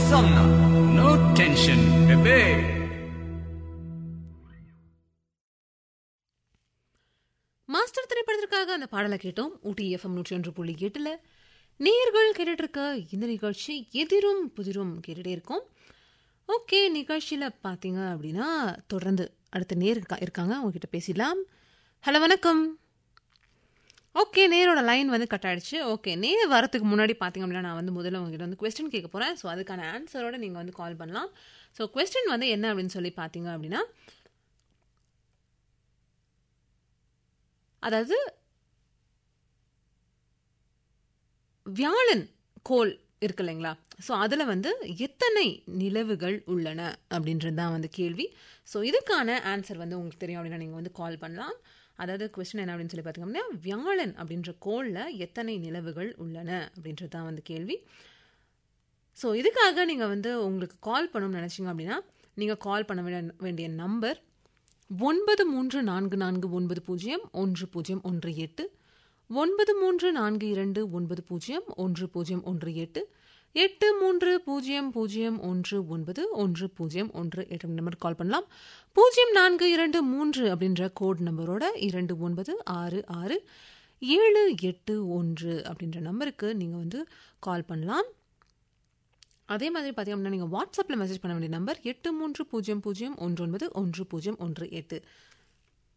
Somna. No tension, bebe. Master திரைப்படத்திற்காக அந்த பாடலை கேட்டோம் ஊட்டி எஃப்எம் நூற்றி ஒன்று புள்ளி எட்டுல நேர்கள் கேட்டுட்டு இருக்க இந்த நிகழ்ச்சி எதிரும் புதிரும் கேட்டுட்டே இருக்கோம் ஓகே நிகழ்ச்சியில பாத்தீங்க அப்படின்னா தொடர்ந்து அடுத்த நேர் இருக்கா- இருக்காங்க அவங்க கிட்ட பேசிடலாம் ஹலோ வணக்கம் ஓகே நேரோட லைன் வந்து கட் ஆயிடுச்சு ஓகே நேர் வரதுக்கு முன்னாடி பார்த்தீங்க அப்படின்னா நான் வந்து முதல்ல உங்ககிட்ட வந்து கொஸ்டின் கேட்க போகிறேன் ஸோ அதுக்கான ஆன்சரோட நீங்கள் வந்து கால் பண்ணலாம் ஸோ கொஸ்டின் வந்து என்ன அப்படின்னு சொல்லி பார்த்தீங்க அப்படின்னா அதாவது வியாழன் கோள் இருக்கு இல்லைங்களா ஸோ அதில் வந்து எத்தனை நிலவுகள் உள்ளன அப்படின்றது தான் வந்து கேள்வி ஸோ இதுக்கான ஆன்சர் வந்து உங்களுக்கு தெரியும் அப்படின்னா நீங்கள் வந்து கால் பண்ணலாம் அதாவது கொஸ்டின் என்ன அப்படின்னு சொல்லி பார்த்தீங்க அப்படின்னா வியாழன் அப்படின்ற கோளில் எத்தனை நிலவுகள் உள்ளன அப்படின்றது தான் வந்து கேள்வி ஸோ இதுக்காக நீங்கள் வந்து உங்களுக்கு கால் பண்ணணும்னு நினச்சிங்க அப்படின்னா நீங்கள் கால் பண்ண வேண்டிய வேண்டிய நம்பர் ஒன்பது மூன்று நான்கு நான்கு ஒன்பது பூஜ்ஜியம் ஒன்று பூஜ்ஜியம் ஒன்று எட்டு ஒன்பது மூன்று நான்கு இரண்டு ஒன்பது பூஜ்ஜியம் ஒன்று பூஜ்ஜியம் ஒன்று எட்டு எட்டு மூன்று பூஜ்ஜியம் பூஜ்ஜியம் ஒன்று ஒன்பது ஒன்று பூஜ்ஜியம் ஒன்று எட்டு நம்பர் கால் பண்ணலாம் பூஜ்ஜியம் நான்கு இரண்டு மூன்று அப்படின்ற கோட் நம்பரோட இரண்டு ஒன்பது ஆறு ஆறு ஏழு எட்டு ஒன்று அப்படின்ற நம்பருக்கு நீங்கள் வந்து கால் பண்ணலாம் அதே மாதிரி பார்த்தீங்க அப்படின்னா நீங்கள் வாட்ஸ்அப்பில் மெசேஜ் பண்ண வேண்டிய நம்பர் எட்டு மூன்று பூஜ்ஜியம் பூஜ்ஜியம் ஒன்று ஒன்பது ஒன்று பூஜ்ஜியம் ஒன்று எட்டு